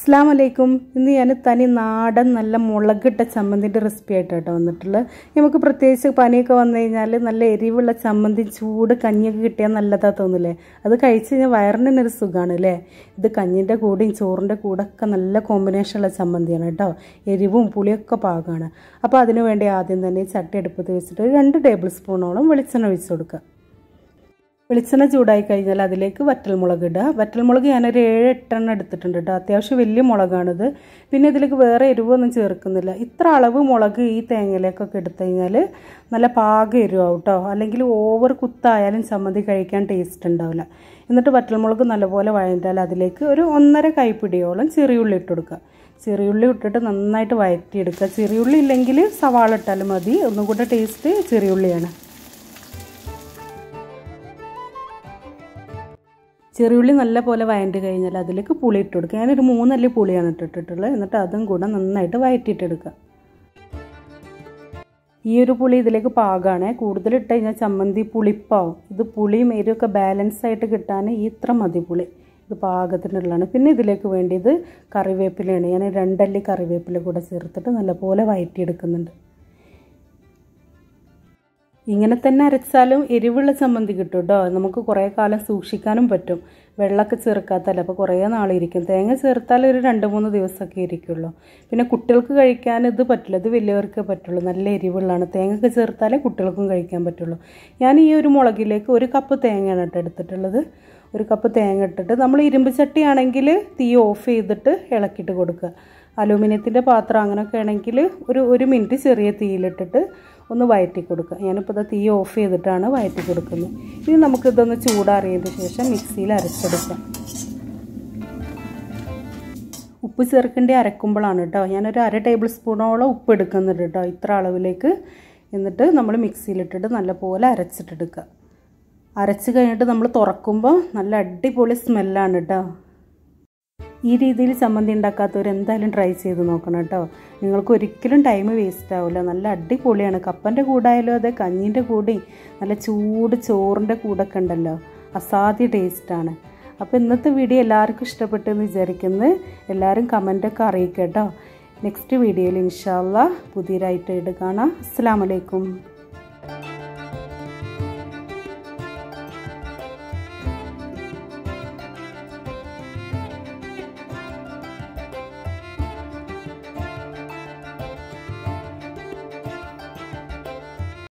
അസ്സാം വലൈക്കും ഇന്ന് ഞാൻ തനി നാടൻ നല്ല മുളകിട്ട ചമ്മന്തിൻ്റെ റെസിപ്പി ആയിട്ടാണ് വന്നിട്ടുള്ളത് നമുക്ക് പ്രത്യേകിച്ച് പനിയൊക്കെ വന്നു കഴിഞ്ഞാൽ നല്ല എരിവുള്ള ചമ്മന്തി ചൂട് കഞ്ഞിയൊക്കെ കിട്ടിയാൽ നല്ലതാ തോന്നില്ലേ അത് കഴിച്ച് കഴിഞ്ഞാൽ വയറിന് തന്നെ ഒരു സുഖമാണ് അല്ലേ ഇത് കഞ്ഞിൻ്റെ കൂടെയും ചോറിൻ്റെ കൂടെ ഒക്കെ നല്ല കോമ്പിനേഷനുള്ള ചമ്മന്തിയാണ് കേട്ടോ എരിവും പുളിയൊക്കെ പാകമാണ് അപ്പോൾ അതിനു വേണ്ടി ആദ്യം തന്നെ ചട്ടി അടുപ്പത്ത് വെച്ചിട്ട് രണ്ട് ടേബിൾ സ്പൂണോളം വെളിച്ചെണ്ണ ഒഴിച്ച് കൊടുക്കുക വെളിച്ചെണ്ണ ചൂടായി കഴിഞ്ഞാൽ അതിലേക്ക് വറ്റൽമുളക് ഇടുക വറ്റൽമുളക് ഞാനൊരു ഏഴ് എട്ടെണ്ണം എടുത്തിട്ടുണ്ട് കേട്ടോ അത്യാവശ്യം വലിയ മുളകാണിത് പിന്നെ ഇതിലേക്ക് വേറെ എരിവൊന്നും ചേർക്കുന്നില്ല ഇത്ര അളവ് മുളക് ഈ തേങ്ങയിലേക്കൊക്കെ എടുത്തു കഴിഞ്ഞാൽ നല്ല പാക എരിവാവും കേട്ടോ അല്ലെങ്കിൽ ഓവർ കുത്തായാലും ചമ്മന്തി കഴിക്കാൻ ടേസ്റ്റ് ഉണ്ടാവില്ല എന്നിട്ട് വറ്റൽമുളക് നല്ലപോലെ വഴഞ്ഞാൽ അതിലേക്ക് ഒരു ഒന്നര കൈപ്പിടിയോളം ചെറിയുള്ളി ഇട്ട് കൊടുക്കുക ചെറിയുള്ളി ഇട്ടിട്ട് നന്നായിട്ട് വഴറ്റിയെടുക്കുക ചെറിയുള്ളി ഇല്ലെങ്കിൽ സവാള ഇട്ടാലും മതി ഒന്നും കൂടെ ടേസ്റ്റ് ചെറിയുള്ളിയാണ് ചെറിയുള്ളി നല്ല പോലെ വഴണ്ട് കഴിഞ്ഞാൽ അതിലേക്ക് പുളി ഇട്ട് കൊടുക്കുക ഞാനൊരു മൂന്നല്ലി പുളിയാണ് ഇട്ടിട്ടുള്ളത് എന്നിട്ട് അതും കൂടെ നന്നായിട്ട് വഴറ്റിയിട്ടെടുക്കുക ഈ ഒരു പുളി ഇതിലേക്ക് പാകമാണ് കൂടുതൽ ഇട്ട് കഴിഞ്ഞാൽ ചമ്മന്തി പുളിപ്പാവും ഇത് പുളിയും എരിവൊക്കെ ബാലൻസ് ആയിട്ട് കിട്ടാൻ ഈ ഇത്ര മതി പുളി ഇത് പാകത്തിനുള്ളതാണ് പിന്നെ ഇതിലേക്ക് വേണ്ടിയത് കറിവേപ്പിലയാണ് ഞാൻ രണ്ടല്ലി കറിവേപ്പില കൂടെ ചേർത്തിട്ട് നല്ലപോലെ വഴറ്റിയെടുക്കുന്നുണ്ട് ഇങ്ങനെ തന്നെ അരച്ചാലും എരിവുള്ള ചമ്മന്തി കിട്ടും കേട്ടോ നമുക്ക് കുറേ കാലം സൂക്ഷിക്കാനും പറ്റും വെള്ളമൊക്കെ ചേർക്കാത്തല്ല അപ്പോൾ കുറേ നാളിരിക്കും തേങ്ങ ചേർത്താൽ ഒരു രണ്ട് മൂന്ന് ദിവസമൊക്കെ ഇരിക്കുള്ളൂ പിന്നെ കുട്ടികൾക്ക് കഴിക്കാൻ ഇത് പറ്റില്ല ഇത് വലിയവർക്കേ പറ്റുള്ളൂ നല്ല എരിവുള്ളതാണ് തേങ്ങയൊക്കെ ചേർത്താലേ കുട്ടികൾക്കും കഴിക്കാൻ പറ്റുള്ളൂ ഞാൻ ഈ ഒരു മുളകിലേക്ക് ഒരു കപ്പ് തേങ്ങയാണ് കേട്ടോ എടുത്തിട്ടുള്ളത് ഒരു കപ്പ് തേങ്ങ ഇട്ടിട്ട് നമ്മൾ ഇരുമ്പ് ചട്ടിയാണെങ്കിൽ തീ ഓഫ് ചെയ്തിട്ട് ഇളക്കിയിട്ട് കൊടുക്കുക അലൂമിനിയത്തിൻ്റെ പാത്രം അങ്ങനെയൊക്കെ ആണെങ്കിൽ ഒരു ഒരു മിനിറ്റ് ചെറിയ തീയിലിട്ടിട്ട് ഒന്ന് വയറ്റി കൊടുക്കുക ഞാനിപ്പോൾ ഇത് തീ ഓഫ് ചെയ്തിട്ടാണ് വയറ്റി കൊടുക്കുന്നത് ഇനി നമുക്കിതൊന്ന് ചൂടാറിയതിന് ശേഷം മിക്സിയിൽ അരച്ചെടുക്കാം ഉപ്പ് ചേർക്കേണ്ടി അരക്കുമ്പോഴാണ് കേട്ടോ ഞാനൊരു അര ടേബിൾ സ്പൂണോളം ഉപ്പ് എടുക്കുന്നുണ്ട് കേട്ടോ ഇത്ര അളവിലേക്ക് എന്നിട്ട് നമ്മൾ മിക്സിയിലിട്ടിട്ട് നല്ലപോലെ അരച്ചിട്ടെടുക്കുക അരച്ച് കഴിഞ്ഞിട്ട് നമ്മൾ തുറക്കുമ്പോൾ നല്ല അടിപൊളി സ്മെല്ലാണ് കേട്ടോ ഈ രീതിയിൽ ചമ്മന്തി ഉണ്ടാക്കാത്തവർ എന്തായാലും ട്രൈ ചെയ്ത് നോക്കണം കേട്ടോ നിങ്ങൾക്ക് ഒരിക്കലും ടൈം വേസ്റ്റ് ആവില്ല നല്ല അടിപൊളിയാണ് കപ്പൻ്റെ കൂടായാലും അതെ കഞ്ഞിൻ്റെ കൂടെയും നല്ല ചൂട് ചോറിൻ്റെ കൂടൊക്കെ ഉണ്ടല്ലോ അസാധ്യ ടേസ്റ്റാണ് അപ്പോൾ ഇന്നത്തെ വീഡിയോ എല്ലാവർക്കും ഇഷ്ടപ്പെട്ടെന്ന് വിചാരിക്കുന്നത് എല്ലാവരും കമൻറ്റൊക്കെ അറിയിക്കുക കേട്ടോ നെക്സ്റ്റ് വീഡിയോയിൽ ഇൻഷാല്ല പുതിയൊരായിട്ട് കാണാം അസ്സാം വലൈക്കും